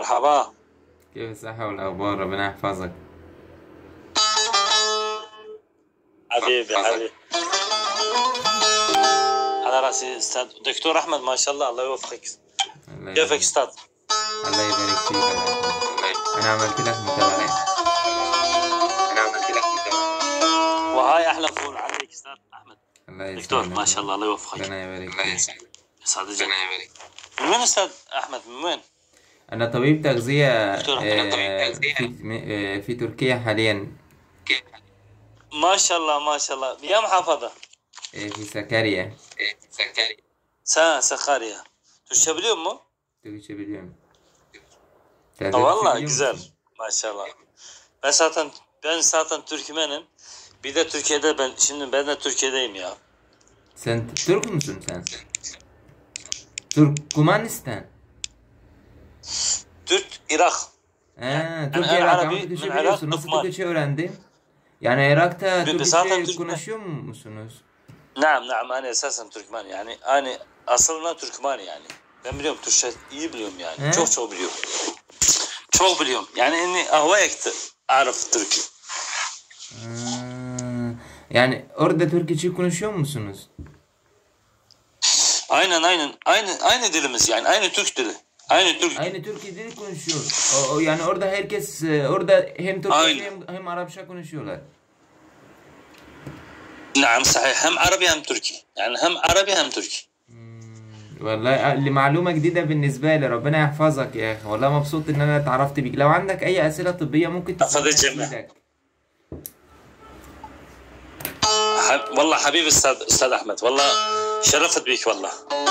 مرحبا كيف الصحة والأخبار ربنا يحفظك حبيبي حبيبي على راسي استاذ دكتور احمد ما شاء الله الله يوفقك الله كيفك يبارك استاذ الله يبارك فيك الله يحفظك. أنا عملت لك متابعة انا عملت لك متابعة. وهاي احلى فول عليك استاذ احمد الله دكتور يسلمك ما شاء الله الله يوفقك ربنا يبارك الله فيك يسعدك يسعد ربنا الجميع يبارك من وين استاذ احمد من وين؟ أنا طبيب تغذية دكتور، أنا آه، طبيب تغذية. في آه، في تركيا حاليا كيف ما شاء الله ما شاء الله يا محافظة آه، في سكاريا إيه، سكري سا سخاريا تشبليون مو؟ Türkçe biliyorum. Ha, Vallahi biliyor güzel. musun? Maşallah. Ben zaten ben zaten Türkmenim. Bir de Türkiye'de ben şimdi ben de Türkiye'deyim ya. Sen Türk müsün sen? Türkmenistan. Türk Irak. Ha, Türkiye ben rakamı Arabi, Türkçe ben biliyorsun. Arap, Nasıl Lokman. Türkçe öğrendin? Yani Irak'ta Bir- bir zaten Türkçe Türkmen. konuşuyor musunuz? Naam naam hani esasen Türkmen yani hani aslında Türkmen yani. Ben biliyorum Türkçe iyi biliyorum yani. He? Çok çok biliyorum. Çok biliyorum. Yani inni ahvayekti arif Türkçe. Ha, yani orada Türkçe konuşuyor musunuz? Aynen aynen. Aynı aynı dilimiz yani. Aynı Türk dili. Aynı Türk. Aynı Türkçe dili konuşuyor. O, o- yani orada herkes e, orada hem Türkçe Aynen. hem, hem Arapça konuşuyorlar. نعم صحيح هم عربي هم تركي يعني هم عربي هم تركي والله لمعلومة جديدة بالنسبة لي ربنا يحفظك يا أخي والله مبسوط إن أنا اتعرفت بيك لو عندك أي أسئلة طبية ممكن أفضل تسألني الجميع. أفيدك. ح- والله حبيبي استاذ استاذ احمد والله شرفت بيك والله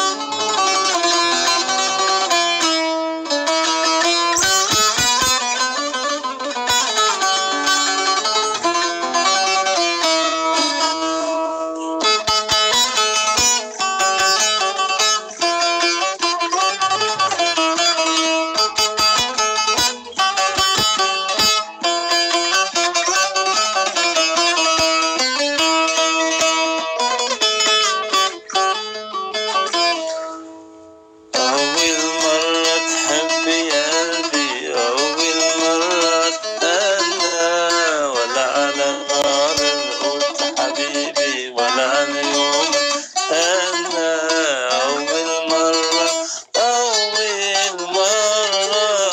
أول مرة تحب يا قلبي أول مرة أنا ولا على نار قلت حبيبي ولا على يوم أنا أول مرة أول مرة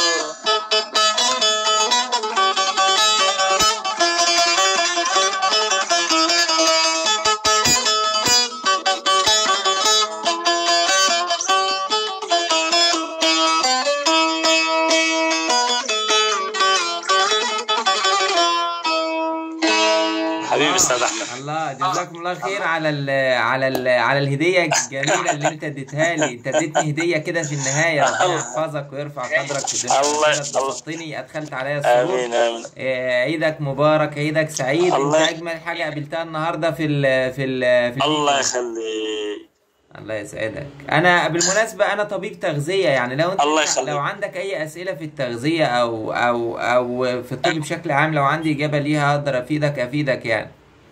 حبيبي استاذ احمد الله جزاكم الله خير على ال على ال على الهدية الجميلة اللي أنت اديتها لي أنت اديتني هدية كده في النهاية ربنا يحفظك ويرفع قدرك في الدنيا الله- والآخرة. اتبسطتني أدخلت عليا السرور امين امين آه، عيدك مبارك عيدك سعيد أنت الله- أجمل حاجة قابلتها النهاردة في ال في ال في الله الفيديو. يخليك الله يسعدك انا بالمناسبه انا طبيب تغذيه يعني لو انت الله يخليك. لو عندك اي اسئله في التغذيه او او او في الطب بشكل عام لو عندي اجابه ليها اقدر افيدك افيدك يعني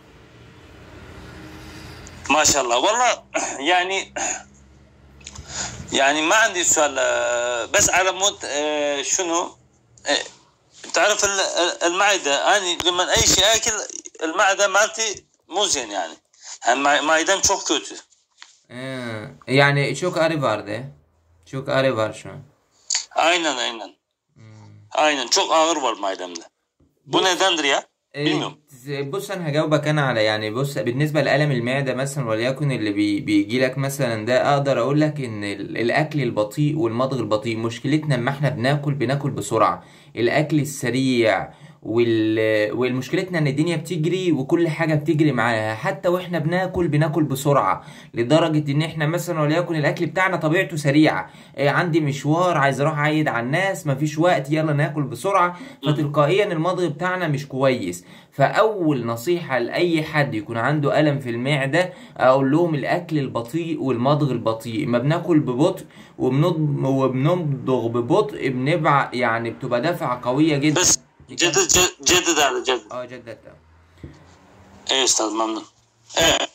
ما شاء الله والله يعني يعني ما عندي سؤال آه، بس على مود آه، شنو آه، تعرف ال- المعدة أنا لما أي شيء أكل المعدة مالتي مو زين يعني هم معدم çok kötü. Ee, yani çok arı vardı çok arı var şu an Aynen aynen. Aynen çok ağır var maydamda. Bu nedendir ya? إيه، Bilmiyorum. بص انا هجاوبك انا على يعني بص بالنسبه لالم المعده مثلا وليكن اللي بي بيجي لك مثلا ده اقدر اقول لك ان ال- الاكل البطيء والمضغ البطيء مشكلتنا اما احنا بناكل بناكل بسرعه الاكل السريع وال... والمشكلتنا ان الدنيا بتجري وكل حاجه بتجري معاها حتى واحنا بناكل بناكل بسرعه لدرجه ان احنا مثلا وليكن الاكل بتاعنا طبيعته سريعه إيه عندي مشوار عايز اروح اعيد على الناس مفيش وقت يلا ناكل بسرعه فتلقائيا المضغ بتاعنا مش كويس فاول نصيحه لاي حد يكون عنده الم في المعده اقول لهم الاكل البطيء والمضغ البطيء ما بناكل ببطء وبنض- وبنمضغ ببطء بنبع يعني بتبقى دفعه قويه جدا بس جدد جدد جدد هذا جدد. اه جدد ايه استاذ ممنون. ايه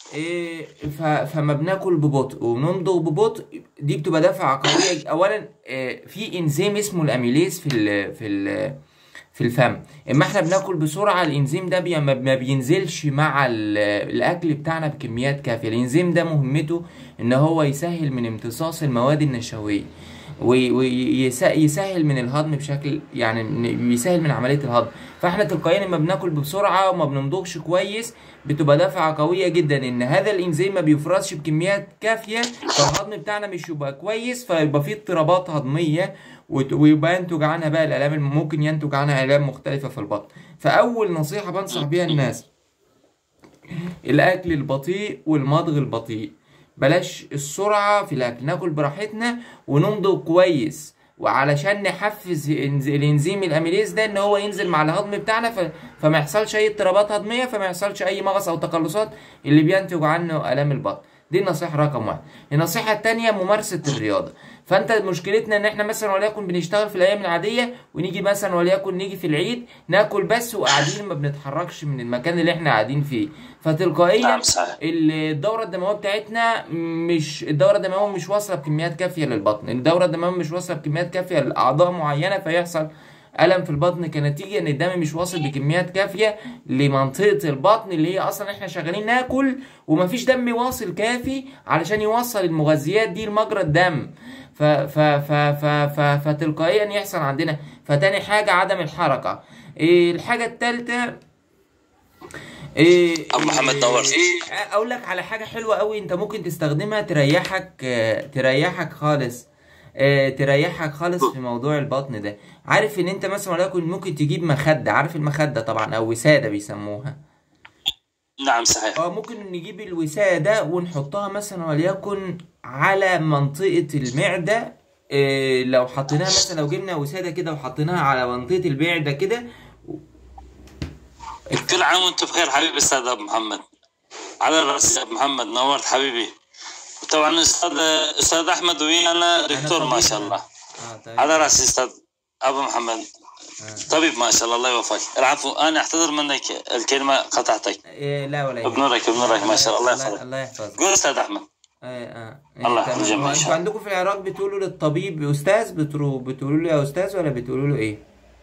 إيه ف... فما بناكل ببطء وبنمضغ ببطء دي بتبقى دفعة قوية أولا إيه في إنزيم اسمه الأميليز في ال... في ال... في الفم اما احنا بناكل بسرعة الانزيم ده بي... ما ما بينزلش مع ال... الاكل بتاعنا بكميات كافية الانزيم ده مهمته ان هو يسهل من امتصاص المواد النشوية ويسهل من الهضم بشكل يعني يسهل من عملية الهضم فاحنا تلقائيا لما بناكل بسرعة وما بنمضغش كويس بتبقى دفعة قوية جدا ان هذا الانزيم ما بيفرزش بكميات كافية فالهضم بتاعنا مش يبقى كويس فيبقى فيه اضطرابات هضمية وت- ويبقى ينتج عنها بقى الالام اللي ممكن ينتج عنها الام مختلفة في البطن فاول نصيحة بنصح بيها الناس الاكل البطيء والمضغ البطيء بلاش السرعة في الأكل ناكل براحتنا ونمضغ كويس وعلشان نحفز إنز- الانزيم الاميليز ده ان هو ينزل مع الهضم بتاعنا ف... فما يحصلش اي اضطرابات هضميه فما يحصلش اي مغص او تقلصات اللي بينتج عنه الام البطن دي النصيحة رقم واحد النصيحة التانية ممارسة الرياضة فانت مشكلتنا ان احنا مثلا وليكن بنشتغل في الايام العادية ونيجي مثلا وليكن نيجي في العيد ناكل بس وقاعدين ما بنتحركش من المكان اللي احنا قاعدين فيه فتلقائيا نعم صحيح الدورة الدموية بتاعتنا مش الدورة الدموية مش واصلة بكميات كافية للبطن الدورة الدموية مش واصلة بكميات كافية لأعضاء معينة فيحصل ألم في البطن كنتيجة إن الدم مش واصل بكميات كافية لمنطقة البطن اللي هي أصلا إحنا شغالين ناكل ومفيش دم واصل كافي علشان يوصل المغذيات دي لمجرى الدم ف ف ف ف ف فتلقائيا يحصل عندنا فتاني حاجة عدم الحركة إيه الحاجة التالتة إيه أبو محمد إيه- نورت. اقول لك على حاجه حلوه قوي انت ممكن تستخدمها تريحك آه، تريحك خالص آه، تريحك خالص في موضوع البطن ده عارف ان انت مثلا وليكن ممكن تجيب مخده عارف المخده طبعا او وساده بيسموها نعم صحيح اه ممكن نجيب الوساده ونحطها مثلا وليكن على منطقه المعده إيه لو حطيناها مثلا لو جبنا وساده كده وحطيناها على منطقه المعده كده كل عام وانت بخير حبيبي استاذ ابو محمد على الراس ابو محمد نورت حبيبي وطبعا استاذ استاذ احمد ويانا دكتور ما شاء الله اه طيب على راسي استاذ ابو محمد طبيب ما شاء الله الله يوفقك العفو انا اعتذر منك الكلمه قطعتك إيه لا ولا يهمك. بنورك بنورك ما شاء الله الله الله, يحفظك الله يحفظك قول استاذ احمد اه اه الله تمام. يجمع هو إن شاء انتوا الله. عندكم في العراق بتقولوا للطبيب استاذ بتقولوا بتقولوا له يا استاذ ولا بتقولوا له ايه؟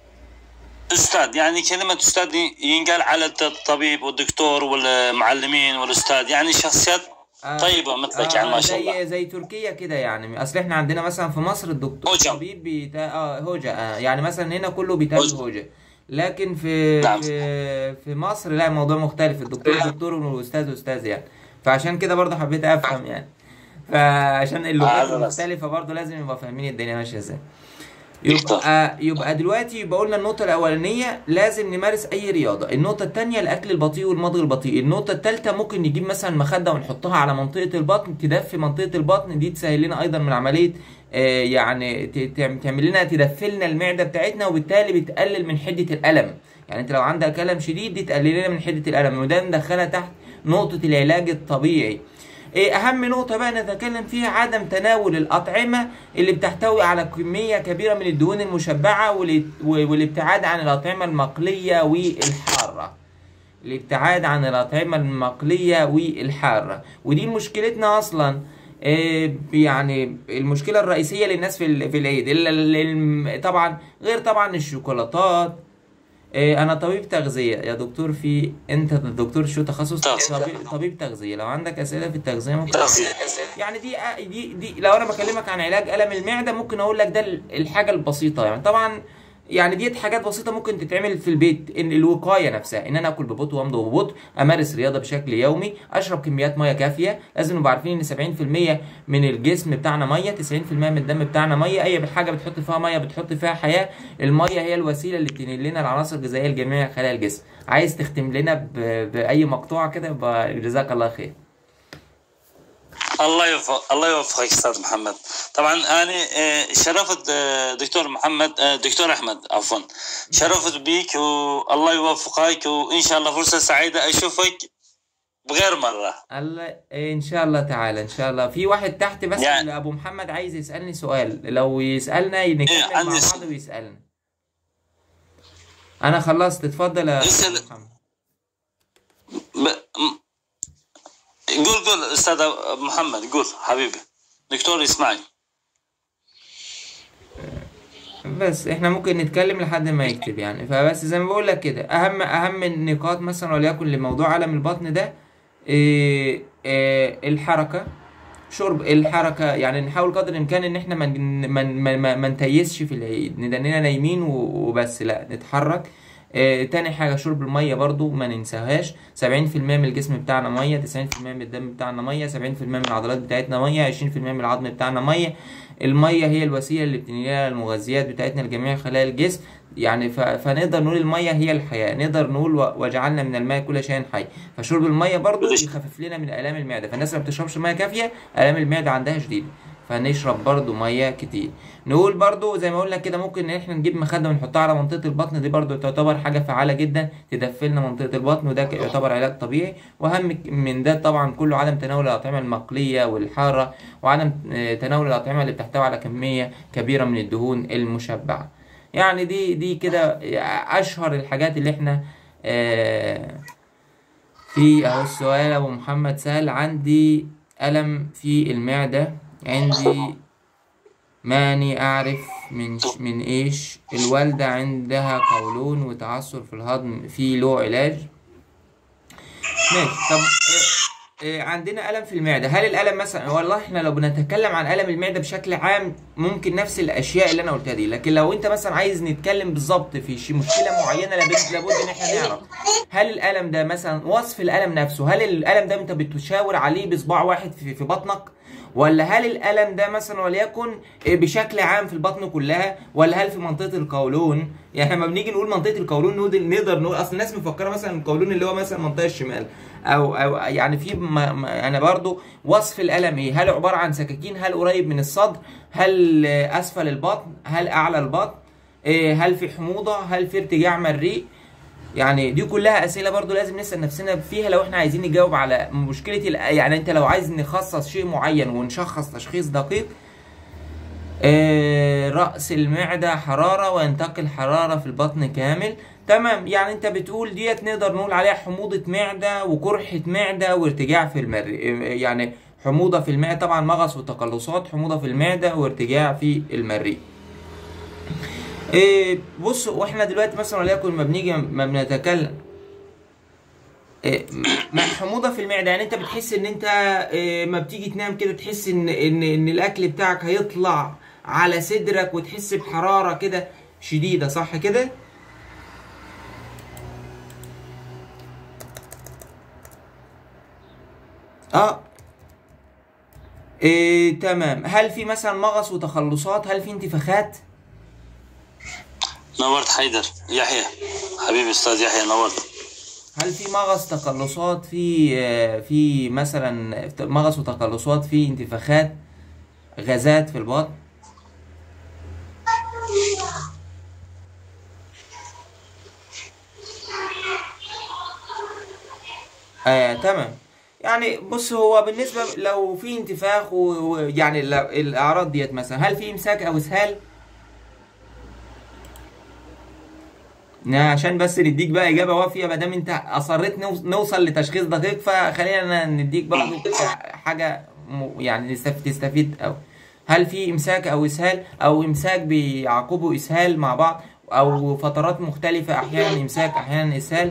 استاذ يعني كلمه استاذ ينقال على الطبيب والدكتور والمعلمين والاستاذ يعني شخصيات آه. طيبه مثلك يعني ما شاء الله زي زي تركيا كده يعني اصل احنا عندنا مثلا في مصر الدكتور هوجة. الطبيب بيتا... اه هوجة آه يعني مثلا هنا كله بيتقال هوجة. هوجة لكن في نعم. في في مصر لا الموضوع مختلف الدكتور دكتور والاستاذ استاذ يعني فعشان كده برضه حبيت افهم يعني فعشان اللغات هذا بس. المختلفة برضه لازم نبقى فاهمين الدنيا ماشية ازاي دكتور. يبقى يبقى دلوقتي يبقى قلنا النقطة الأولانية لازم نمارس أي رياضة، النقطة التانية الأكل البطيء والمضغ البطيء، النقطة التالتة ممكن نجيب مثلا مخدة ونحطها على منطقة البطن تدفي منطقة البطن دي تسهل لنا أيضا من عملية آه، يعني ت- تعم- تعمل لنا تدفي لنا المعدة بتاعتنا وبالتالي بتقلل من حدة الألم، يعني أنت لو عندك ألم شديد دي تقلل لنا من حدة الألم وده ندخلها تحت نقطة العلاج الطبيعي. إيه أهم نقطة بقى نتكلم فيها عدم تناول الأطعمة اللي بتحتوي على كمية كبيرة من الدهون المشبعة والي- والابتعاد عن الأطعمة المقلية والحارة. الابتعاد عن الأطعمة المقلية والحارة ودي مشكلتنا أصلا إيه، يعني المشكلة الرئيسية للناس في ال- في العيد إلا ال- الم- طبعا غير طبعا الشوكولاتات إيه، انا طبيب تغذيه يا دكتور في انت دكتور شو تخصص تغذية. طبيب, طبيب تغذيه لو عندك اسئله في التغذيه ممكن تغذية. يعني دي دي دي لو انا بكلمك عن علاج الم المعده ممكن اقول لك ده ال- الحاجه البسيطه يعني طبعا يعني ديت حاجات بسيطه ممكن تتعمل في البيت ان الوقايه نفسها ان انا اكل ببطء وامضغ ببطء امارس رياضه بشكل يومي اشرب كميات ميه كافيه لازم نبقى عارفين ان 70% من الجسم بتاعنا ميه 90% من الدم بتاعنا ميه اي حاجه بتحط فيها ميه بتحط فيها حياه الميه هي الوسيله اللي بتنقل لنا العناصر الغذائيه لجميع خلايا الجسم عايز تختم لنا ب... باي مقطوعه كده يبقى جزاك الله خير الله يوفق الله يوفقك استاذ محمد طبعا انا آه، شرفت آه، دكتور محمد آه، دكتور احمد عفوا شرفت بيك والله يوفقك وان شاء الله فرصه سعيده اشوفك بغير مره الله ان شاء الله تعالى ان شاء الله في واحد تحت بس يعني- ابو محمد عايز يسالني سؤال لو يسالنا نكمل إيه، عندي مع سؤال. بعض ويسالنا انا خلصت اتفضل يا اسأل. أبو محمد ب... م- قول قول استاذ محمد قول حبيبي دكتور يسمعي بس احنا ممكن نتكلم لحد ما يكتب يعني فبس زي ما بقول لك كده اهم اهم النقاط مثلا وليكن لموضوع الم البطن ده إيه إيه الحركه شرب الحركه يعني نحاول قدر الامكان ان احنا ما من ما ما ما, ما نتيسش في العيد ندننا نايمين و- وبس لا نتحرك إيه تاني حاجة شرب المية برضو ما ننساهاش 70% من الجسم بتاعنا مية 90% من الدم بتاعنا مية 70% من العضلات بتاعتنا مية 20% من العظم بتاعنا مية المية هي الوسيلة اللي بتنقلها المغذيات بتاعتنا لجميع خلايا الجسم يعني ف... فنقدر نقول المية هي الحياة نقدر نقول و... وجعلنا من الماء كل شيء حي فشرب المية برضو يخفف لنا من آلام المعدة فالناس اللي ما بتشربش مية كافية آلام المعدة عندها شديدة فنشرب برضو مية كتير نقول برضو زي ما قلنا كده ممكن ان احنا نجيب مخدة ونحطها على منطقة البطن دي برضو تعتبر حاجة فعالة جدا تدفلنا منطقة البطن وده ك- يعتبر علاج طبيعي واهم من ده طبعا كله عدم تناول الأطعمة المقلية والحارة وعدم آه، تناول الأطعمة اللي بتحتوي على كمية كبيرة من الدهون المشبعة يعني دي دي كده أشهر الحاجات اللي احنا آه في اهو السؤال ابو محمد سأل عندي ألم في المعدة عندي ماني أعرف من من إيش الوالدة عندها قولون وتعثر في الهضم في له علاج ماشي طب إيه إيه عندنا ألم في المعدة هل الألم مثلا والله احنا لو بنتكلم عن ألم المعدة بشكل عام ممكن نفس الأشياء اللي أنا قلتها دي لكن لو أنت مثلا عايز نتكلم بالظبط في شي مشكلة معينة لابد لابد إن احنا نعرف هل الألم ده مثلا وصف الألم نفسه هل الألم ده أنت بتشاور عليه بصباع واحد في, في بطنك ولا هل الألم ده مثلا وليكن بشكل عام في البطن كلها ولا هل في منطقة القولون يعني لما بنيجي نقول منطقة القولون نقدر نقدر نقول أصل الناس مفكرة مثلا القولون اللي هو مثلا المنطقة الشمال أو أو يعني في ما ما أنا برضو وصف الألم إيه هل عبارة عن سكاكين هل قريب من الصدر هل آه، أسفل البطن هل أعلى البطن إيه، هل في حموضة هل في ارتجاع مريء يعني دي كلها اسئله برضو لازم نسال نفسنا فيها لو احنا عايزين نجاوب على مشكله ال- يعني انت لو عايز نخصص شيء معين ونشخص تشخيص دقيق آه، رأس المعدة حرارة وينتقل حرارة في البطن كامل تمام يعني انت بتقول ديت نقدر نقول عليها حموضة معدة وقرحة معدة وارتجاع في المريء آه، يعني حموضة في المعدة طبعا مغص وتقلصات حموضة في المعدة وارتجاع في المريء إيه بص واحنا دلوقتي مثلا وليكن ما بنيجي ما بنتكلم إيه مع حموضه في المعده يعني انت بتحس ان انت إيه ما بتيجي تنام كده تحس ان ان ان الاكل بتاعك هيطلع على صدرك وتحس بحراره كده شديده صح كده اه إيه تمام هل في مثلا مغص وتخلصات هل في انتفاخات نورت حيدر يحيى حبيبي استاذ يحيى نورت هل في مغص تقلصات في آه، في مثلا مغص وتقلصات في انتفاخات غازات في البطن آه تمام يعني بص هو بالنسبة لو في انتفاخ و- ويعني لو الأعراض ديت مثلا هل في إمساك أو إسهال؟ نا- عشان بس نديك بقى اجابه وافيه ما دام انت اصريت نو- نوصل لتشخيص دقيق فخلينا نديك برضه حاجه م- يعني نستف- تستفيد او هل في امساك او اسهال او امساك بيعقبه اسهال مع بعض او فترات مختلفه احيانا امساك احيانا اسهال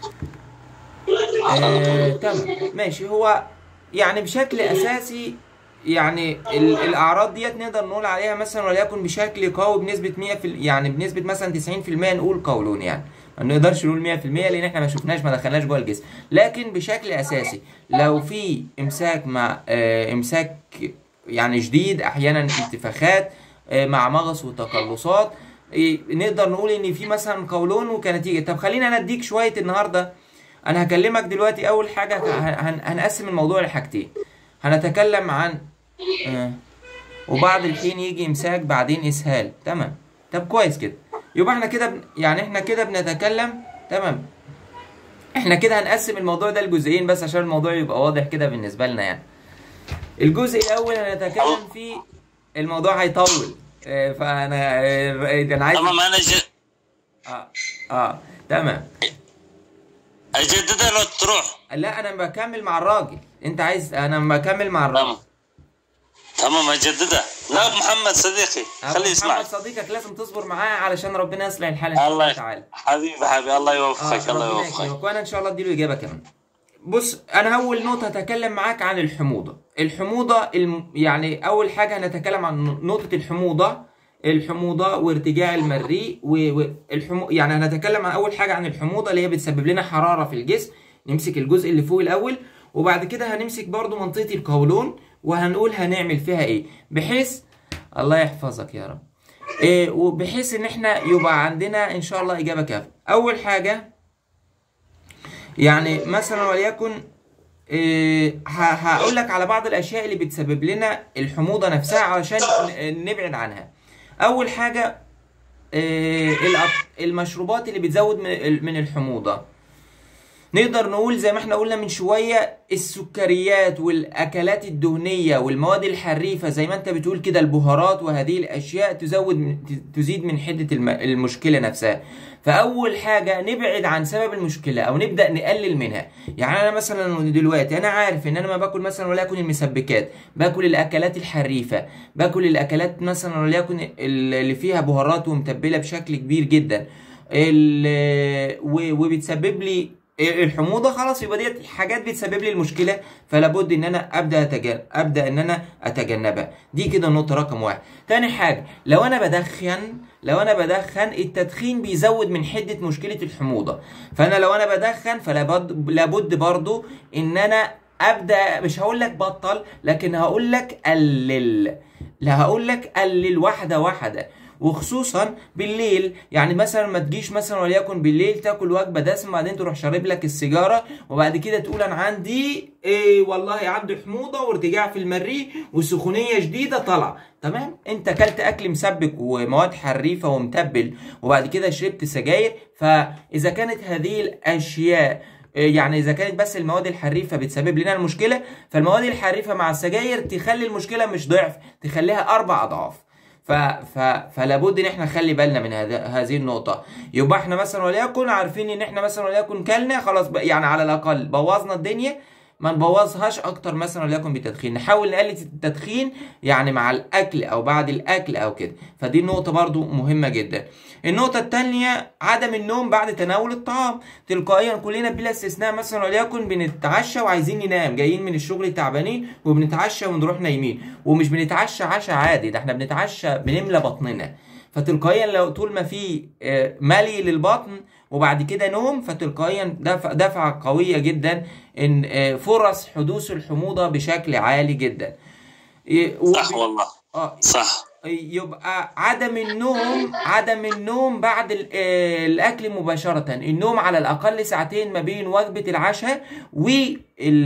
آه، تمام ماشي هو يعني بشكل اساسي يعني ال- الاعراض ديت نقدر نقول عليها مثلا وليكن بشكل قوي بنسبه 100 في ال- يعني بنسبه مثلا 90% نقول قولون يعني ما نقدرش نقول 100% لان احنا ما شفناش ما دخلناش جوه الجسم لكن بشكل اساسي لو في امساك مع آه، امساك يعني شديد احيانا انتفاخات آه، مع مغص وتقلصات إيه، نقدر نقول ان في مثلا قولون وكنتيجه طب خلينا انا اديك شويه النهارده انا هكلمك دلوقتي اول حاجه هن- هنقسم الموضوع لحاجتين هنتكلم عن آه، وبعد الحين يجي امساك بعدين اسهال تمام طب كويس كده يبقى احنا كده بن... يعني احنا كده بنتكلم تمام احنا كده هنقسم الموضوع ده لجزئين بس عشان الموضوع يبقى واضح كده بالنسبه لنا يعني الجزء الاول هنتكلم فيه الموضوع هيطول آه، فانا آه، انا عايز تمام انا ج... اه اه تمام اجددها لو تروح لا انا بكمل مع الراجل انت عايز انا بكمل مع الراجل تمام تمام اجددها لا ابو محمد صديقي أبو خليه يسمعك محمد صديقك لازم تصبر معاه علشان ربنا يصلح الحال ان شاء الله الله تعالى حبيبي حبيبي الله آه يوفقك الله ربنا يوفقك يكرمك وانا ان شاء الله اديله اجابه كمان بص انا اول نقطه هتكلم معاك عن الحموضه الحموضه الم... يعني اول حاجه هنتكلم عن نقطه الحموضه الحموضه وارتجاع المريء والحمو... يعني هنتكلم عن اول حاجه عن الحموضه اللي هي بتسبب لنا حراره في الجسم نمسك الجزء اللي فوق الاول وبعد كده هنمسك برضو منطقه القولون وهنقول هنعمل فيها ايه بحيث الله يحفظك يا رب إيه وبحيث ان احنا يبقى عندنا ان شاء الله اجابه كافيه اول حاجه يعني مثلا وليكن إيه هقول لك على بعض الاشياء اللي بتسبب لنا الحموضه نفسها علشان ن- نبعد عنها اول حاجه إيه الأط- المشروبات اللي بتزود من من الحموضه نقدر نقول زي ما احنا قلنا من شوية السكريات والأكلات الدهنية والمواد الحريفة زي ما انت بتقول كده البهارات وهذه الأشياء تزود من تزيد من حدة الم- المشكلة نفسها فأول حاجة نبعد عن سبب المشكلة أو نبدأ نقلل منها يعني أنا مثلا دلوقتي أنا عارف إن أنا ما باكل مثلا وليكن المسبكات باكل الأكلات الحريفة باكل الأكلات مثلا وليكن اللي فيها بهارات ومتبلة بشكل كبير جدا ال- و- وبتسبب لي الحموضه خلاص يبقى ديت حاجات بتسبب لي المشكله فلا بد ان انا ابدا أتجنب ابدا ان انا اتجنبها دي كده النقطه رقم واحد تاني حاجه لو انا بدخن لو انا بدخن التدخين بيزود من حده مشكله الحموضه فانا لو انا بدخن فلا بد لابد برضو ان انا ابدا مش هقول لك بطل لكن هقول لك قلل لا هقول لك قلل واحده واحده وخصوصا بالليل يعني مثلا ما تجيش مثلا وليكن بالليل تاكل وجبه دسمه بعدين تروح شارب لك السيجاره وبعد كده تقول انا عندي ايه والله عندي حموضه وارتجاع في المريء وسخونيه شديده طالعه تمام انت اكلت اكل مسبك ومواد حريفه ومتبل وبعد كده شربت سجاير فاذا كانت هذه الاشياء يعني اذا كانت بس المواد الحريفه بتسبب لنا المشكله فالمواد الحريفه مع السجاير تخلي المشكله مش ضعف تخليها اربع اضعاف ف... ف... فلا بد ان احنا نخلي بالنا من هذا هذه النقطه يبقى احنا مثلا وليكن عارفين ان احنا مثلا وليكن كلنا خلاص بقى يعني على الاقل بوظنا الدنيا ما نبوظهاش اكتر مثلا وليكن بالتدخين نحاول نقلل التدخين يعني مع الاكل او بعد الاكل او كده فدي نقطه برضو مهمه جدا النقطة التانية عدم النوم بعد تناول الطعام تلقائيا كلنا بلا استثناء مثلا وليكن بنتعشى وعايزين ننام جايين من الشغل تعبانين وبنتعشى ونروح نايمين ومش بنتعشى عشاء عادي ده احنا بنتعشى بنملى بطننا فتلقائيا لو طول ما في آه، ملي للبطن وبعد كده نوم فتلقائيا دفع دفعة قوية جدا ان آه، فرص حدوث الحموضة بشكل عالي جدا إيه، وب- صح والله اه صح يبقى عدم النوم عدم النوم بعد ال- آه، الاكل مباشره النوم على الاقل ساعتين ما بين وجبه العشاء وال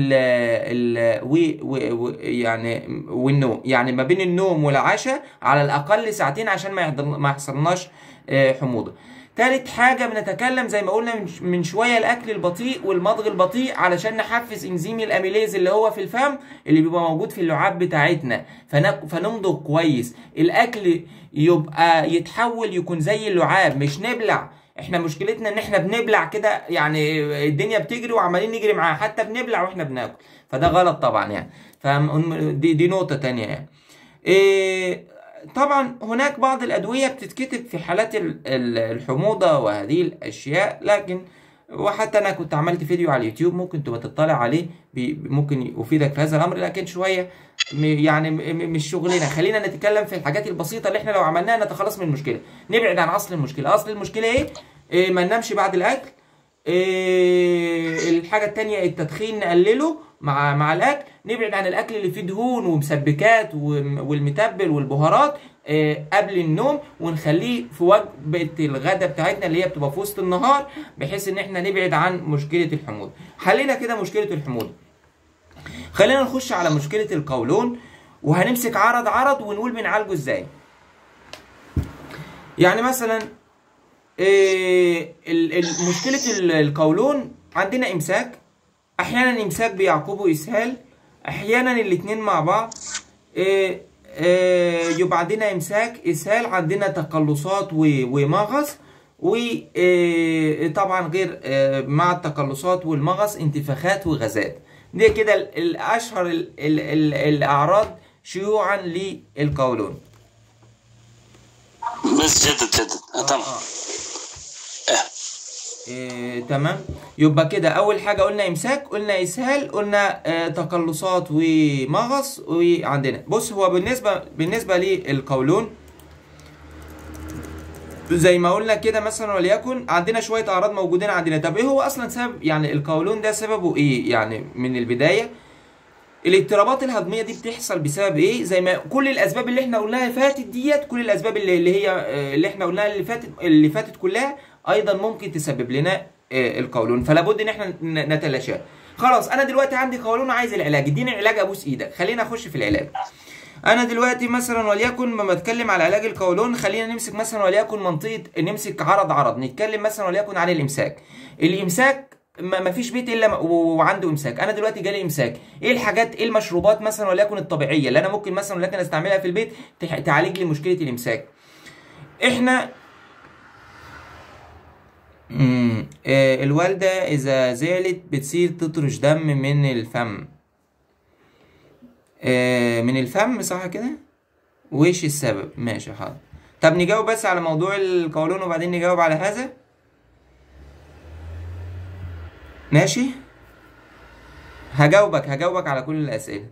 ال و و- و- يعني والنوم يعني ما بين النوم والعشاء على الاقل ساعتين عشان ما يحضر ما يحصلناش آه، حموضه تالت حاجة بنتكلم زي ما قلنا من- من شوية الأكل البطيء والمضغ البطيء علشان نحفز إنزيم الأميليز اللي هو في الفم اللي بيبقى موجود في اللعاب بتاعتنا فنك- فنمضغ كويس الأكل يبقى يتحول يكون زي اللعاب مش نبلع احنا مشكلتنا ان احنا بنبلع كده يعني الدنيا بتجري وعمالين نجري معاها حتى بنبلع واحنا بناكل فده غلط طبعا يعني فدي دي نقطة تانية يعني إيه طبعا هناك بعض الأدوية بتتكتب في حالات ال- ال- الحموضة وهذه الأشياء لكن وحتى أنا كنت عملت فيديو على اليوتيوب ممكن تبقى تطلع عليه بي- ممكن يفيدك في هذا الأمر لكن شوية م- يعني م- م- مش شغلنا خلينا نتكلم في الحاجات البسيطة اللي احنا لو عملناها نتخلص من المشكلة نبعد عن أصل المشكلة أصل المشكلة إيه؟ إيه ما ننامش بعد الأكل إيه الحاجة التانية التدخين نقلله مع مع الأكل نبعد عن الأكل اللي فيه دهون ومسبكات وم- والمتبل والبهارات إيه قبل النوم ونخليه في وجبة الغداء بتاعتنا اللي هي بتبقى في وسط النهار بحيث إن احنا نبعد عن مشكلة الحموضة حلينا كده مشكلة الحموضة خلينا نخش على مشكلة القولون وهنمسك عرض عرض ونقول بنعالجه ازاي يعني مثلا إيه ال- ال- مشكلة ال- القولون عندنا إمساك أحيانا إمساك بيعقبه إسهال أحيانا الاتنين مع بعض إيه إيه يبقى عندنا إمساك إسهال عندنا تقلصات و- ومغص وطبعا غير آه، مع التقلصات والمغص انتفاخات وغازات دي كده ال- الاشهر ال ال ال الاعراض شيوعا للقولون بس جدد جدد آه تمام آه. إيه. إيه تمام يبقى كده اول حاجه قلنا امساك قلنا اسهال قلنا آه تقلصات ومغص وعندنا بص هو بالنسبه بالنسبه للقولون زي ما قلنا كده مثلا وليكن عندنا شويه اعراض موجودين عندنا طب ايه هو اصلا سبب يعني القولون ده سببه ايه يعني من البدايه الاضطرابات الهضميه دي بتحصل بسبب ايه زي ما كل الاسباب اللي احنا قلناها فاتت ديت كل الاسباب اللي, اللي هي آه، اللي احنا قلناها اللي فاتت اللي فاتت كلها ايضا ممكن تسبب لنا آه، القولون فلا بد ان احنا ن- نتلاشاه خلاص انا دلوقتي عندي قولون عايز العلاج اديني علاج ابوس ايدك خلينا اخش في العلاج انا دلوقتي مثلا وليكن لما بتكلم على علاج القولون خلينا نمسك مثلا وليكن منطقه نمسك عرض عرض نتكلم مثلا وليكن عن الامساك الامساك ما ما فيش بيت الا و- وعنده امساك انا دلوقتي جالي امساك ايه الحاجات ايه المشروبات مثلا وليكن الطبيعيه اللي انا ممكن مثلا وليكن استعملها في البيت تح- تعالج لي مشكله الامساك احنا امم آه الوالده اذا زعلت بتصير تطرش دم من الفم آه من الفم صح كده وإيش السبب ماشي حاضر طب نجاوب بس على موضوع القولون وبعدين نجاوب على هذا ماشي هجاوبك هجاوبك على كل الأسئلة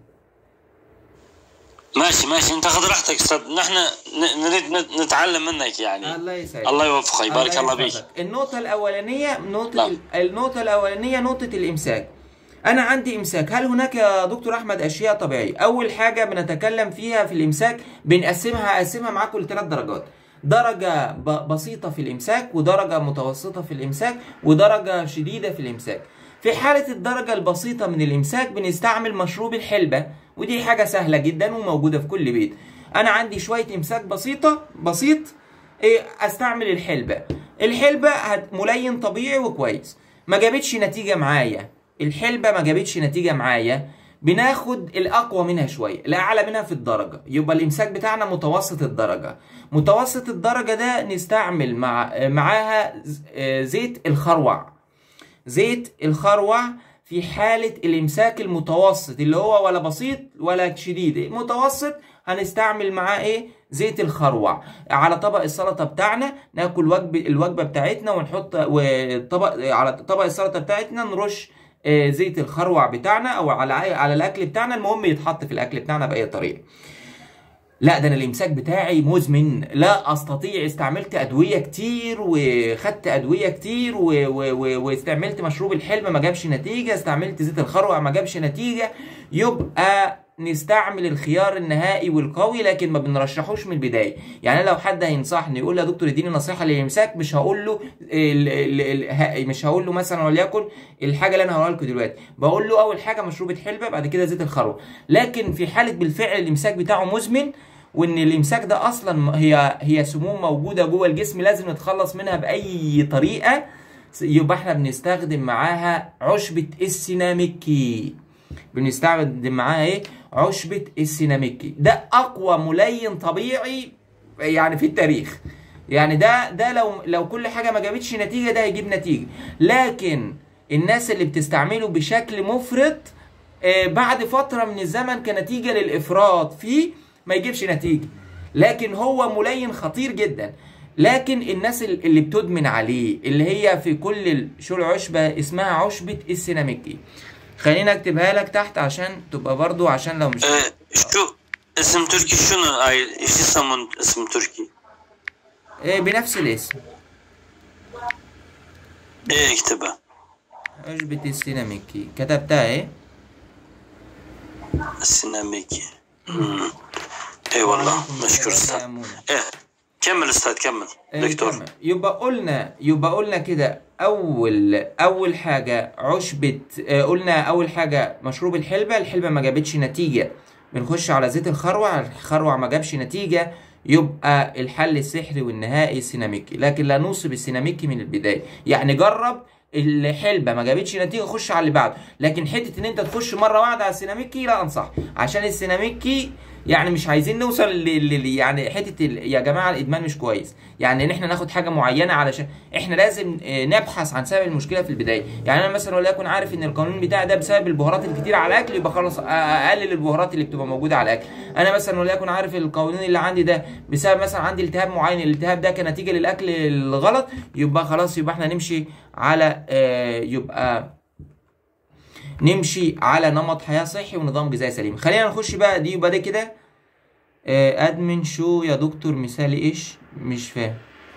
ماشي ماشي انت خذ راحتك استاذ نحن ن- نريد نت- نتعلم منك يعني الله يسعدك الله يوفقك يبارك الله بيك يسعدك. النقطة الأولانية نقطة نعم. ال- النقطة الأولانية نقطة الإمساك أنا عندي إمساك هل هناك يا دكتور أحمد أشياء طبيعية أول حاجة بنتكلم فيها في الإمساك بنقسمها أقسمها معاكم لثلاث درجات درجة ب- بسيطة في الإمساك ودرجة متوسطة في الإمساك ودرجة شديدة في الإمساك في حالة الدرجة البسيطة من الإمساك بنستعمل مشروب الحلبة ودي حاجة سهلة جدا وموجودة في كل بيت أنا عندي شوية إمساك بسيطة بسيط إيه استعمل الحلبة الحلبة هت- ملين طبيعي وكويس ما جابتش نتيجة معايا الحلبة ما جابتش نتيجة معايا بناخد الأقوى منها شوية الأعلى منها في الدرجة يبقى الإمساك بتاعنا متوسط الدرجة متوسط الدرجة ده نستعمل مع معاها ز- آه، زيت الخروع زيت الخروع في حالة الإمساك المتوسط اللي هو ولا بسيط ولا شديد متوسط هنستعمل معاه إيه زيت الخروع على طبق السلطة بتاعنا ناكل وجبة الوجبة بتاعتنا ونحط وطبق على طبق السلطة بتاعتنا نرش آه، زيت الخروع بتاعنا او على على الاكل بتاعنا المهم يتحط في الاكل بتاعنا باي طريقه لا ده انا الامساك بتاعي مزمن لا استطيع استعملت ادويه كتير وخدت ادويه كتير و... و... و... واستعملت مشروب الحلم ما جابش نتيجه استعملت زيت الخروع ما جابش نتيجه يبقى نستعمل الخيار النهائي والقوي لكن ما بنرشحوش من البدايه يعني أنا لو حد هينصحني يقول لي يا دكتور اديني نصيحه للامساك مش هقول له ال... ال... ال... ه- مش هقول له مثلا وليكن الحاجه اللي انا هقولها لكم دلوقتي بقول له اول حاجه مشروب الحلبه بعد كده زيت الخروع لكن في حاله بالفعل الامساك بتاعه مزمن وان الامساك ده اصلا هي هي سموم موجوده جوه الجسم لازم نتخلص منها باي طريقه يبقى احنا بنستخدم معاها عشبه السيناميكي بنستخدم معاها ايه عشبه السيناميكي ده اقوى ملين طبيعي يعني في التاريخ يعني ده ده لو لو كل حاجه ما جابتش نتيجه ده هيجيب نتيجه لكن الناس اللي بتستعمله بشكل مفرط آه، بعد فتره من الزمن كنتيجه للافراط فيه ما يجيبش نتيجه لكن هو ملين خطير جدا لكن الناس ال- اللي بتدمن عليه اللي هي في كل ال- شو العشبه اسمها عشبه السيناميكي خليني اكتبها لك تحت عشان تبقى برضو عشان لو مش آه، شو اسم تركي شنو هاي ايش يسمون اسم تركي؟ آه، بنفس الاسم ايه اكتبها عشبة السيناميكي كتبتها ايه السيناميكي مم. اي والله مشكور استاذ ايه كمل استاذ كمل آه، دكتور تمام. يبقى قلنا يبقى قلنا كده اول اول حاجه عشبه آه، قلنا اول حاجه مشروب الحلبه الحلبه ما جابتش نتيجه بنخش على زيت الخروع الخروع ما جابش نتيجه يبقى الحل السحري والنهائي السيناميكي لكن لا نوصي بالسيناميكي من البدايه يعني جرب الحلبه ما جابتش نتيجه خش على اللي بعده لكن حته ان انت تخش مره واحده على السيناميكي لا انصح عشان السيناميكي يعني مش عايزين نوصل ل... ل... يعني حته ال... يا جماعه الادمان مش كويس يعني ان احنا ناخد حاجه معينه علشان احنا لازم آه، نبحث عن سبب المشكله في البدايه يعني انا مثلا وليكن عارف ان القانون بتاعي ده بسبب البهارات الكتير على الاكل يبقى خلاص أ- اقلل البهارات اللي بتبقى موجوده على الاكل انا مثلا وليكن عارف القولون اللي عندي ده بسبب مثلا عندي التهاب معين الالتهاب ده كنتيجه للاكل الغلط يبقى خلاص يبقى احنا نمشي على آه، يبقى نمشي على نمط حياه صحي ونظام غذائي سليم خلينا نخش بقى دي يبقى ده كده آه، ادمن شو يا دكتور مثالي ايش مش فاهم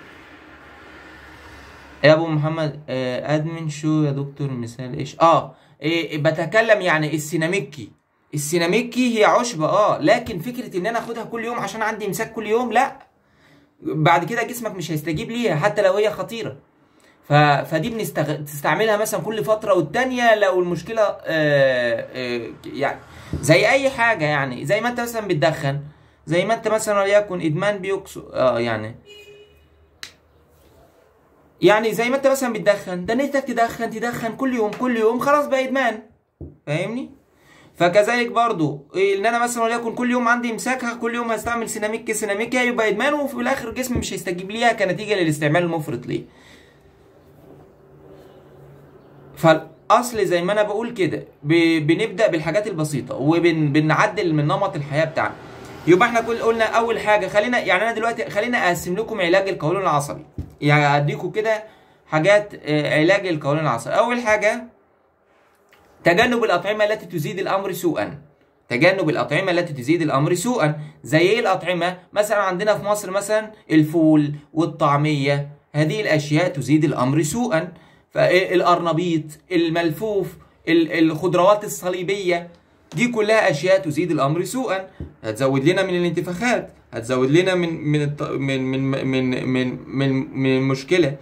يا ابو محمد آه، ادمن شو يا دكتور مثال ايش اه إيه بتكلم يعني السيناميكي السيناميكي هي عشبة اه لكن فكرة ان انا اخدها كل يوم عشان عندي امساك كل يوم لا بعد كده جسمك مش هيستجيب ليها حتى لو هي خطيرة ف... فدي بنستغ... تستعملها مثلا كل فترة والتانية لو المشكلة آه... آه... يعني زي أي حاجة يعني زي ما أنت مثلا بتدخن زي ما أنت مثلا وليكن إدمان بيوكسو آه يعني يعني زي ما أنت مثلا بتدخن ده نيتك تدخن تدخن كل يوم كل يوم خلاص بقى إدمان فاهمني؟ فكذلك برضو إيه ان انا مثلا وليكن كل يوم عندي امساك كل يوم هستعمل سيناميك سيناميك هيبقى ادمان وفي الاخر جسمي مش هيستجيب ليها كنتيجه للاستعمال المفرط ليه فالاصل زي ما انا بقول كده ب- بنبدا بالحاجات البسيطه وبنعدل من نمط الحياه بتاعنا يبقى احنا كل قلنا اول حاجه خلينا يعني انا دلوقتي خلينا اقسم لكم علاج القولون العصبي يعني اديكم كده حاجات آه، علاج القولون العصبي اول حاجه تجنب الأطعمة التي تزيد الأمر سوءا تجنب الأطعمة التي تزيد الأمر سوءا زي إيه الأطعمة مثلا عندنا في مصر مثلا الفول والطعمية هذه الأشياء تزيد الأمر سوءا فالأرنبيط الملفوف ال- الخضروات الصليبية دي كلها أشياء تزيد الأمر سوءا هتزود لنا من الانتفاخات هتزود لنا من من الط- من من من من من, من المشكلة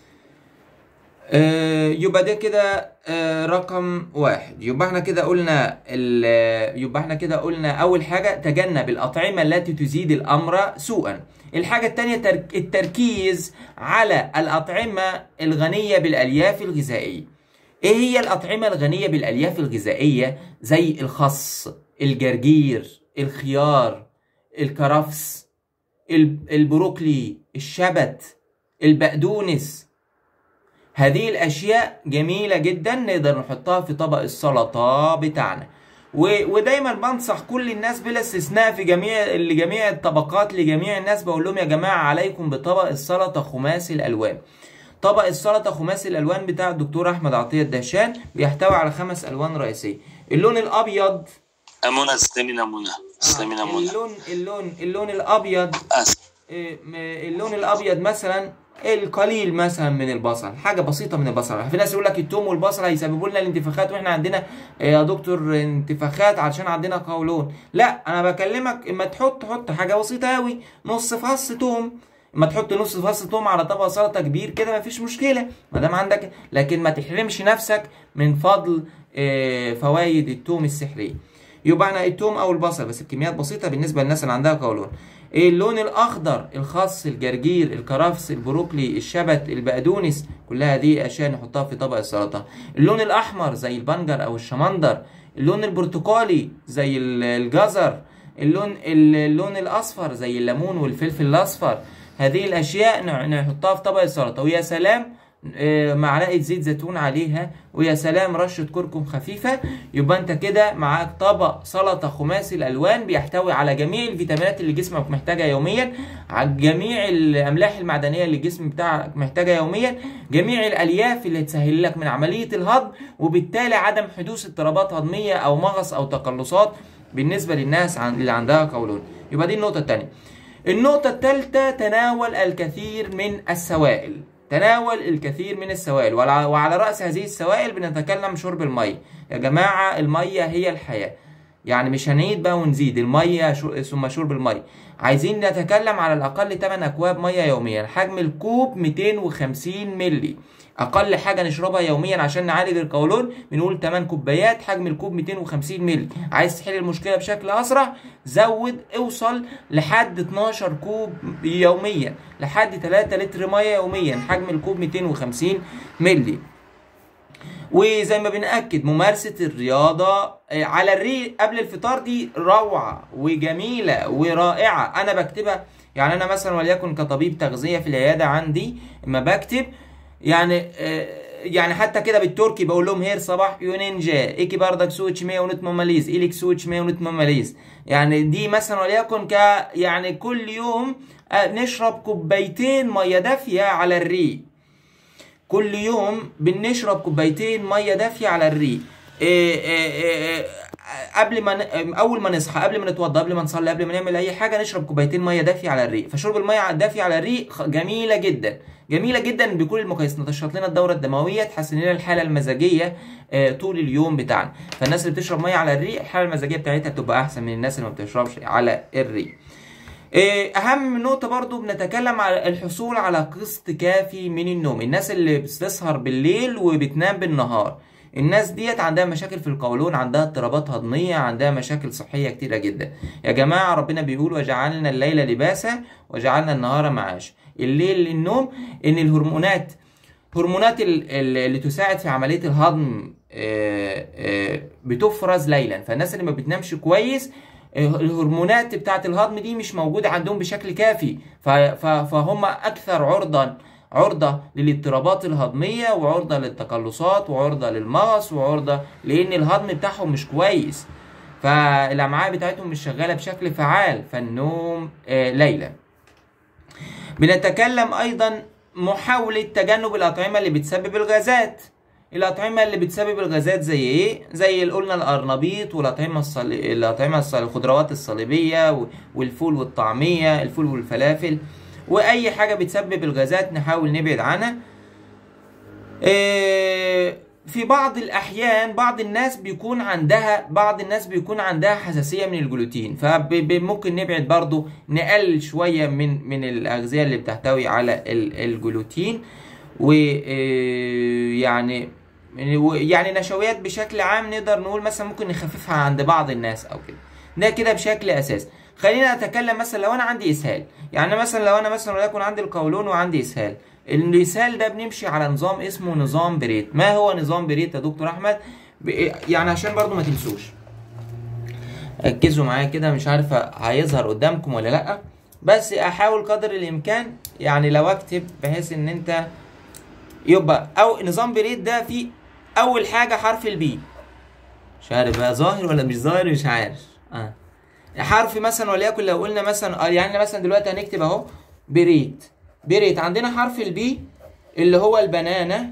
آه، يبقى ده كده آه، رقم واحد يبقى احنا كده قلنا ال- يبقى احنا كده قلنا اول حاجة تجنب الاطعمة التي تزيد الامر سوءا الحاجة التانية ترك التركيز على الاطعمة الغنية بالالياف الغذائية ايه هي الاطعمة الغنية بالالياف الغذائية زي الخس الجرجير الخيار الكرفس الب- البروكلي الشبت البقدونس هذه الأشياء جميلة جدا نقدر نحطها في طبق السلطة بتاعنا و... ودايما بنصح كل الناس بلا استثناء في جميع لجميع الطبقات لجميع الناس بقول لهم يا جماعة عليكم بطبق السلطة خماسي الألوان طبق السلطة خماسي الألوان بتاع الدكتور أحمد عطية الدهشان بيحتوي على خمس ألوان رئيسية اللون الأبيض منى تسلمينا منى تسلمينا منى اللون اللون اللون الأبيض اسف إيه، م- اللون الابيض مثلا القليل مثلا من البصل حاجه بسيطه من البصل في ناس يقول لك التوم والبصل هيسببوا لنا الانتفاخات واحنا عندنا إيه يا دكتور انتفاخات علشان عندنا قولون لا انا بكلمك اما تحط حط حاجه بسيطه قوي نص فص توم ما تحط نص فص توم على طبق سلطه كبير كده مفيش مشكله ما دام عندك لكن ما تحرمش نفسك من فضل إيه، فوائد التوم السحريه يبقى احنا التوم او البصل بس بكميات بسيطه بالنسبه للناس اللي عندها قولون اللون الاخضر الخس الجرجير الكرفس البروكلي الشبت البقدونس كلها دي اشياء نحطها في طبق السلطه اللون الاحمر زي البنجر او الشمندر اللون البرتقالي زي ال- الجزر اللون اللون الاصفر زي الليمون والفلفل الاصفر هذه الاشياء نع- نحطها في طبق السلطه ويا سلام آه، معلقه زيت زيتون عليها ويا سلام رشه كركم خفيفه يبقى انت كده معاك طبق سلطه خماسي الالوان بيحتوي على جميع الفيتامينات اللي جسمك محتاجها يوميا على جميع الاملاح المعدنيه اللي الجسم بتاعك محتاجها يوميا جميع الالياف اللي تسهل لك من عمليه الهضم وبالتالي عدم حدوث اضطرابات هضميه او مغص او تقلصات بالنسبه للناس عن- اللي عندها قولون يبقى دي النقطه الثانيه النقطة الثالثة تناول الكثير من السوائل تناول الكثير من السوائل وعلى وعلى رأس هذه السوائل بنتكلم شرب المية يا جماعة المية هي الحياة يعني مش هنعيد بقى ونزيد المية شو- ثم شرب المية عايزين نتكلم على الأقل 8 أكواب مية يوميا حجم الكوب 250 ملي أقل حاجة نشربها يوميا عشان نعالج القولون بنقول 8 كوبايات حجم الكوب 250 ملي عايز تحل المشكلة بشكل أسرع زود اوصل لحد 12 كوب يوميا لحد 3 لتر مية يوميا حجم الكوب 250 ملي وزي ما بنأكد ممارسة الرياضة آه، على الريق قبل الفطار دي روعة وجميلة ورائعة أنا بكتبها يعني أنا مثلا وليكن كطبيب تغذية في العيادة عندي ما بكتب يعني آه، يعني حتى كده بالتركي بقول لهم هير صباح يونينجا ايكي باردك سوتش مية ونت مماليز إليك سوتش مية ونت مماليز يعني دي مثلا وليكن ك يعني كل يوم آه، نشرب كوبايتين مية دافية على الريق كل يوم بنشرب كوبايتين ميه دافيه على الريق إيه إيه إيه قبل ما ن... اول ما نصحى قبل ما نتوضى قبل ما نصلي قبل ما نعمل اي حاجه نشرب كوبايتين ميه دافيه على الريق فشرب الميه الدافيه على الريق خ- جميله جدا جميله جدا بكل المقاييس تنشط لنا الدوره الدمويه تحسن لنا الحاله المزاجيه آه، طول اليوم بتاعنا فالناس اللي بتشرب ميه على الريق الحاله المزاجيه بتاعتها بتبقى احسن من الناس اللي ما بتشربش على الريق إيه، اهم نقطة برضو بنتكلم على الحصول على قسط كافي من النوم الناس اللي بتسهر بالليل وبتنام بالنهار الناس ديت عندها مشاكل في القولون عندها اضطرابات هضمية عندها مشاكل صحية كتيرة جدا يا جماعة ربنا بيقول وجعلنا الليل لباسا وجعلنا النهار معاش الليل للنوم ان الهرمونات هرمونات ال- ال- اللي تساعد في عملية الهضم آه، آه، بتفرز ليلا فالناس اللي ما بتنامش كويس آه، الهرمونات بتاعت الهضم دي مش موجودة عندهم بشكل كافي ف- ف- فهم أكثر عرضة عرضة للاضطرابات الهضمية وعرضة للتقلصات وعرضة للمغص وعرضة لأن الهضم بتاعهم مش كويس فالأمعاء بتاعتهم مش شغالة بشكل فعال فالنوم آه، ليلا بنتكلم ايضا محاولة تجنب الأطعمة اللي بتسبب الغازات الأطعمة اللي بتسبب الغازات زي إيه؟ زي اللي قلنا القرنبيط والأطعمة الصل... الأطعمة الصل... الخضروات الصليبية و- والفول والطعمية الفول والفلافل وأي حاجة بتسبب الغازات نحاول نبعد عنها إيه، في بعض الأحيان بعض الناس بيكون عندها بعض الناس بيكون عندها حساسية من الجلوتين فممكن نبعد برضو نقلل شوية من من الأغذية اللي بتحتوي على ال- الجلوتين ويعني يعني نشويات بشكل عام نقدر نقول مثلا ممكن نخففها عند بعض الناس أو كده ده كده بشكل أساسي خلينا نتكلم مثلا لو أنا عندي إسهال يعني مثلا لو أنا مثلا وليكن عندي القولون وعندي إسهال الإسهال ده بنمشي على نظام اسمه نظام بريت ما هو نظام بريت يا دكتور أحمد ب- يعني عشان برضو ما تنسوش ركزوا معايا كده مش عارفة هيظهر قدامكم ولا لأ بس أحاول قدر الإمكان يعني لو أكتب بحيث إن أنت يبقى أو نظام بريد ده فيه أول حاجة حرف البي مش عارف بقى ظاهر ولا مش ظاهر مش عارف اه حرف مثلا وليكن لو قلنا مثلا آه، يعني مثلا دلوقتي هنكتب اهو بريت بريت عندنا حرف البي اللي هو البنانة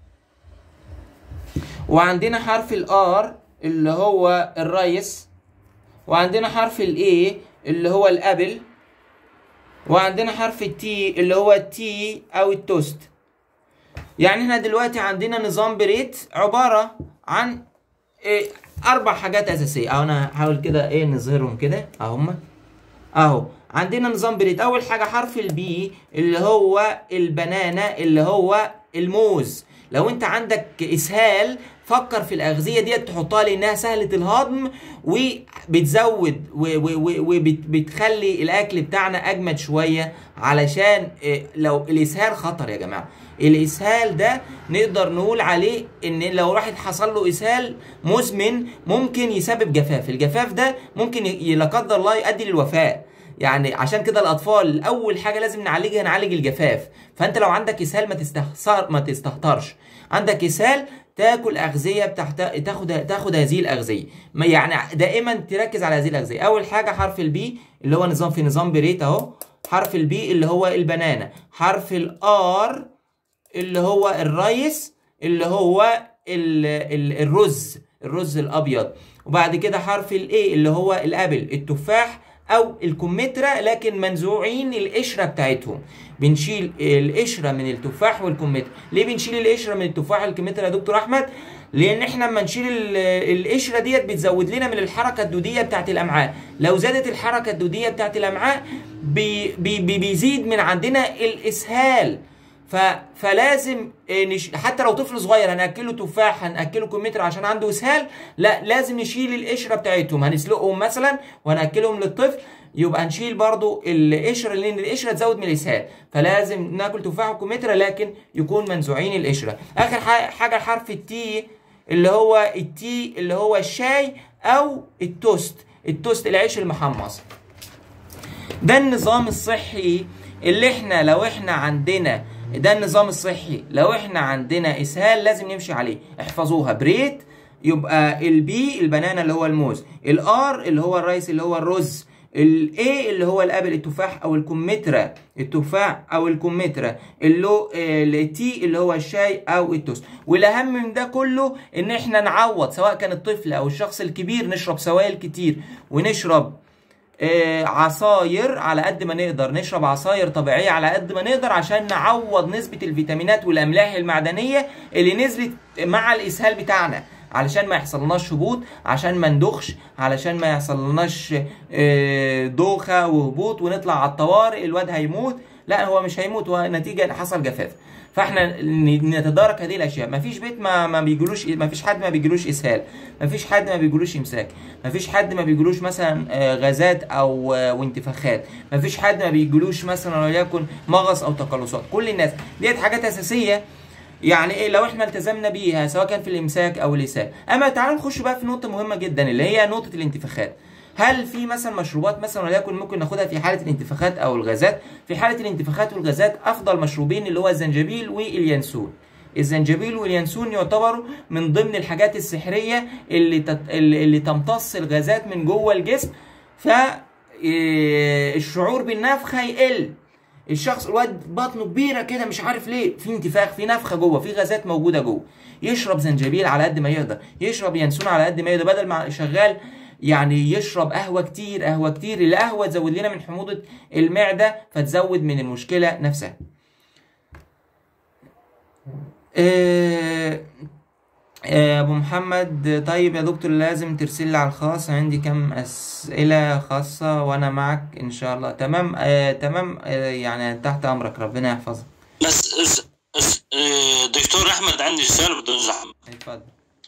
وعندنا حرف الار اللي هو الريس وعندنا حرف الاي اللي هو الابل وعندنا حرف التي اللي هو التي او التوست يعني احنا دلوقتي عندنا نظام بريت عبارة عن إيه اربع حاجات اساسية اهو انا هحاول كده ايه نظهرهم كده اهما اهو عندنا نظام بريت اول حاجة حرف البي اللي هو البنانة اللي هو الموز لو انت عندك اسهال فكر في الاغذيه ديت تحطها لانها سهله الهضم وبتزود وبتخلي الاكل بتاعنا اجمد شويه علشان إيه، لو الاسهال خطر يا جماعه الاسهال ده نقدر نقول عليه ان لو واحد حصل له اسهال مزمن ممكن يسبب جفاف الجفاف ده ممكن ي- لا قدر الله يؤدي للوفاه يعني عشان كده الاطفال اول حاجه لازم نعالجها نعالج الجفاف فانت لو عندك اسهال ما تستخسر ما تستهترش عندك اسهال تاكل اغذيه بتحت... تاخد تاخد هذه الاغذيه ما يعني دائما تركز على هذه الاغذيه اول حاجه حرف البي اللي هو نظام في نظام بريت اهو حرف البي اللي هو البنانه حرف الار اللي هو الريس اللي هو ال ال الرز الرز الابيض وبعد كده حرف الاي اللي هو الابل التفاح او الكمثرى لكن منزوعين القشره بتاعتهم بنشيل القشره من التفاح والكمثرى ليه بنشيل القشره من التفاح والكمثرى يا دكتور احمد لان احنا لما نشيل ال- القشره ديت بتزود لنا من الحركه الدوديه بتاعت الامعاء لو زادت الحركه الدوديه بتاعت الامعاء بي بي بي بيزيد من عندنا الاسهال ف... فلازم آه، نش... حتى لو طفل صغير هناكله تفاح هناكله كمثرى عشان عنده اسهال لا لازم نشيل القشره بتاعتهم هنسلقهم مثلا وهناكلهم للطفل يبقى نشيل برضو القشره لان القشره تزود من الاسهال فلازم ناكل تفاح وكمثرى لكن يكون منزوعين القشره اخر ح- حاجه حرف التي اللي هو التي اللي هو الشاي او التوست التوست العيش المحمص ده النظام الصحي اللي احنا لو احنا عندنا ده النظام الصحي لو احنا عندنا اسهال لازم نمشي عليه احفظوها بريت يبقى البي البنانا اللي هو الموز الار اللي هو الرايس اللي هو الرز الاي اللي هو الابل التفاح او الكمثرى التفاح او الكمثرى اللو التي اللي هو الشاي او التوست والاهم من ده كله ان احنا نعوض سواء كان الطفل او الشخص الكبير نشرب سوائل كتير ونشرب آه، عصاير على قد ما نقدر نشرب عصاير طبيعية على قد ما نقدر عشان نعوض نسبة الفيتامينات والأملاح المعدنية اللي نزلت مع الإسهال بتاعنا علشان ما يحصلناش هبوط عشان ما ندخش علشان ما يحصلناش آه، دوخة وهبوط ونطلع على الطوارئ الواد هيموت لا هو مش هيموت هو نتيجة حصل جفاف فاحنا ن- نتدارك هذه الاشياء مفيش بيت ما ما بيجيلوش مفيش حد ما بيجيلوش اسهال مفيش حد ما بيجيلوش امساك مفيش حد ما بيجيلوش مثلا آه، غازات او آه، وانتفاخات مفيش حد ما بيجيلوش مثلا وليكن مغص او تقلصات كل الناس ديت حاجات اساسيه يعني ايه لو احنا التزمنا بيها سواء كان في الامساك او الاسهال اما تعالوا نخش بقى في نقطه مهمه جدا اللي هي نقطه الانتفاخات هل في مثلا مشروبات مثلا وليكن ممكن ناخدها في حاله الانتفاخات او الغازات في حاله الانتفاخات والغازات افضل مشروبين اللي هو الزنجبيل واليانسون الزنجبيل واليانسون يعتبروا من ضمن الحاجات السحريه اللي تت... اللي اللي تمتص الغازات من جوه الجسم ف إيه، الشعور بالنفخ هيقل الشخص الواد بطنه كبيره كده مش عارف ليه في انتفاخ في نفخه جوه في غازات موجوده جوه يشرب زنجبيل على قد ما يقدر يشرب ينسون على قد ما يقدر بدل ما شغال يعني يشرب قهوه كتير قهوه كتير القهوه تزود لنا من حموضه المعده فتزود من المشكله نفسها آه، آه، ابو محمد طيب يا دكتور لازم ترسل لي على الخاص عندي كم اسئله خاصه وانا معك ان شاء الله تمام آه تمام آه يعني تحت امرك ربنا يحفظك بس اس اس آه، دكتور احمد عندي سؤال بدون زحمه اتفضل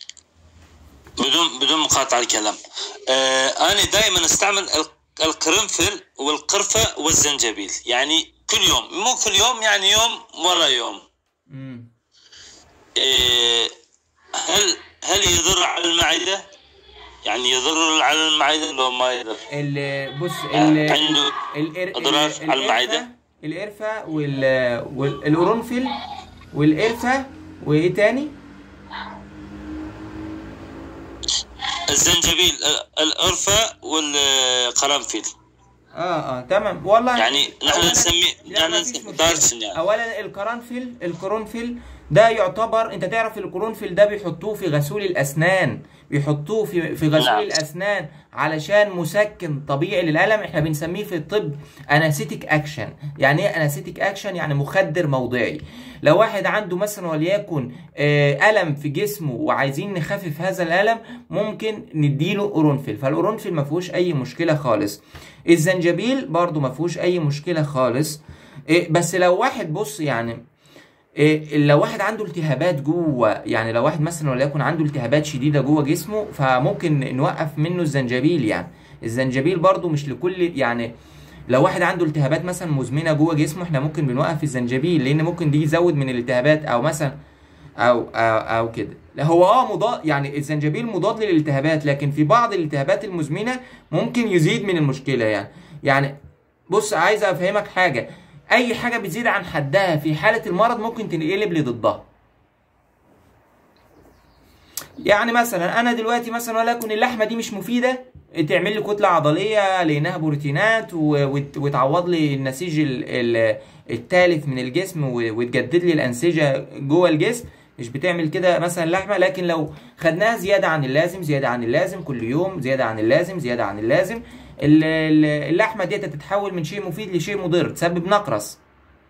بدون بدون مقاطعه الكلام آه انا دائما استعمل ال- القرنفل والقرفه والزنجبيل يعني كل يوم مو كل يوم يعني يوم ورا يوم امم آه هل هل يضر على المعده يعني يضر على المعده لو ما يضر ال- بص آه، ال عنده القر- أضرار ال- على المعدة؟ القرفة- القرفة وال والقرنفل والقرفة وايه تاني؟ الزنجبيل ال- القرفه والقرنفل اه اه تمام والله يعني نحن أولاً- نسميه لا، يعني مفيش نسميه مشكلة. دارشن يعني اولا القرنفل القرنفل ده يعتبر انت تعرف القرنفل ده بيحطوه في غسول الاسنان بيحطوه في في غسول نعم. الاسنان علشان مسكن طبيعي للالم احنا بنسميه في الطب انستيك اكشن يعني ايه انستيك اكشن يعني مخدر موضعي لو واحد عنده مثلا وليكن آه، الم في جسمه وعايزين نخفف هذا الالم ممكن نديله قرنفل فالقرنفل ما فيهوش اي مشكله خالص الزنجبيل برضو ما فيهوش اي مشكله خالص إيه، بس لو واحد بص يعني إيه، لو واحد عنده التهابات جوه يعني لو واحد مثلا وليكن عنده التهابات شديده جوه جسمه فممكن نوقف منه الزنجبيل يعني الزنجبيل برضو مش لكل يعني لو واحد عنده التهابات مثلا مزمنه جوه جسمه احنا ممكن بنوقف الزنجبيل لان ممكن دي يزود من الالتهابات او مثلا او او, أو كده لا هو اه مضاد يعني الزنجبيل مضاد للالتهابات لكن في بعض الالتهابات المزمنه ممكن يزيد من المشكله يعني يعني بص عايز افهمك حاجه اي حاجه بتزيد عن حدها في حاله المرض ممكن تنقلب لضدها يعني مثلا انا دلوقتي مثلا ولكن اللحمه دي مش مفيده تعمل لي كتله عضليه لانها بروتينات و- وت- وتعوض لي النسيج ال- ال- التالف من الجسم و- وتجدد لي الانسجه جوه الجسم مش بتعمل كده مثلا اللحمه لكن لو خدناها زياده عن اللازم زياده عن اللازم كل يوم زياده عن اللازم زياده عن اللازم ال- ال- اللحمه ديت تتحول من شيء مفيد لشيء مضر تسبب نقرس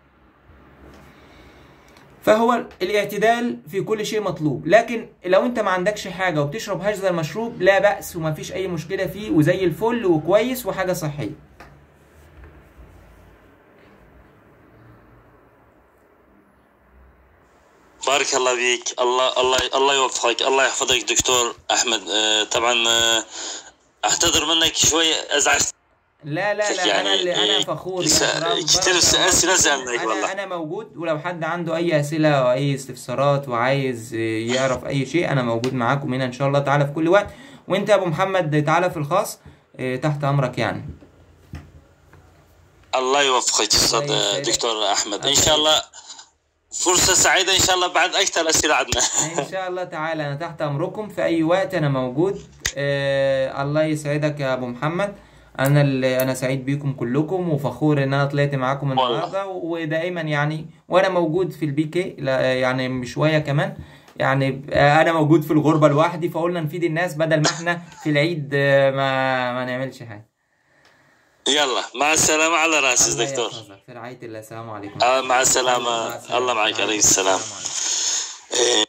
فهو الاعتدال في كل شيء مطلوب لكن لو انت ما عندكش حاجه وبتشرب هذا المشروب لا باس وما فيش اي مشكله فيه وزي الفل وكويس وحاجه صحيه بارك الله فيك الله الله الله يوفقك الله يحفظك دكتور احمد آه، طبعا آه، اعتذر منك شوي ازعجت لا لا لا يعني انا اللي انا إيه، فخور س- يعني برغم- كتير برغم- س- أسئلة سألناك انا والله. انا موجود ولو حد عنده اي اسئله او اي استفسارات وعايز يعرف اي شيء انا موجود معاكم هنا ان شاء الله تعالى في كل وقت وانت يا ابو محمد تعالى في الخاص إيه، تحت امرك يعني الله يوفقك استاذ الله آه، يسعدك. دكتور احمد ان الله شاء الله فرصه سعيده ان شاء الله بعد اكثر اسئله عندنا ان شاء الله تعالى انا تحت امركم في اي وقت انا موجود آه الله يسعدك يا ابو محمد انا اللي انا سعيد بيكم كلكم وفخور ان انا طلعت معاكم والله. النهارده ودائما يعني وانا موجود في البي كي لا- يعني شويه كمان يعني آه، انا موجود في الغربه لوحدي فقلنا نفيد الناس بدل ما احنا في العيد آه، ما ما نعملش حاجه يلا مع السلامه على راسي الله دكتور يحفظك في رعايه الله السلام عليكم آه، مع السلامة. مع السلامة. الله معك. عليه السلام. عليكم. إيه،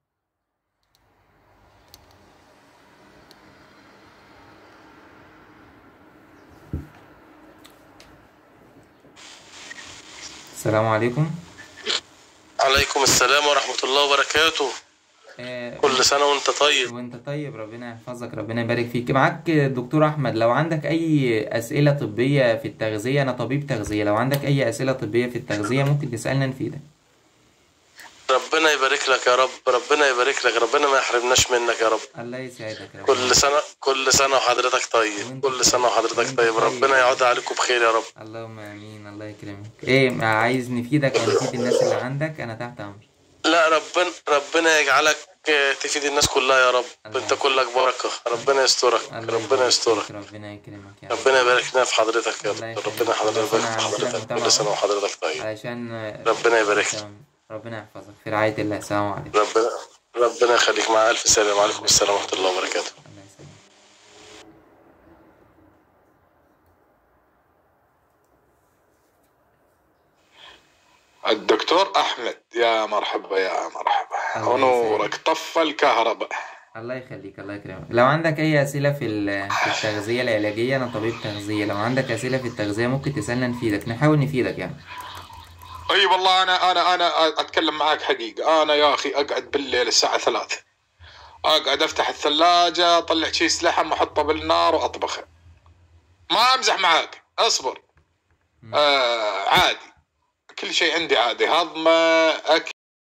السلام عليكم عليكم السلام ورحمة الله وبركاته آه، كل سنة وانت طيب وانت طيب ربنا يحفظك ربنا يبارك فيك معاك دكتور احمد لو عندك اي اسئله طبيه في التغذيه انا طبيب تغذيه لو عندك اي اسئله طبيه في التغذيه ممكن تسالنا نفيدك ربنا يبارك لك يا رب ربنا يبارك لك ربنا ما يحرمناش منك يا رب الله يسعدك ربنا كل سنة كل سنة وحضرتك طيب كل سنة وحضرتك طيب ربنا يعود عليكم بخير يا رب اللهم امين الله يكرمك ايه عايز نفيدك او نفيد الناس اللي عندك انا تحت امر لا ربنا ربنا يجعلك تفيد الناس كلها يا رب انت كلك بركة ربنا يسترك الله ربنا يبارك يسترك فيك، ربنا يكرمك يا رب ربنا يبارك لنا في حضرتك يا الله رب يخليك. ربنا حضرتك ربنا يبارك في يعزك حضرتك ويتابعك. كل سنة وحضرتك طيب علشان ربنا يبارك لك. تمام. ربنا يحفظك في رعايه الله السلام عليكم ربنا ربنا يخليك مع ألف سلام وعليكم السلام ورحمة الله وبركاته الله يسلمك الدكتور احمد يا مرحبا يا مرحبا الله ونورك طفى الكهرباء الله يخليك الله يكرمك لو عندك اي اسئله في ال- في التغذيه العلاجيه انا طبيب تغذيه لو عندك اسئله في التغذيه ممكن تسالنا نفيدك نحاول نفيدك يعني اي والله انا انا انا اتكلم معاك حقيقه انا يا اخي اقعد بالليل الساعه ثلاثة اقعد افتح الثلاجه اطلع كيس لحم احطه بالنار واطبخه ما امزح معاك اصبر آه عادي كل شيء عندي عادي هضمه اكل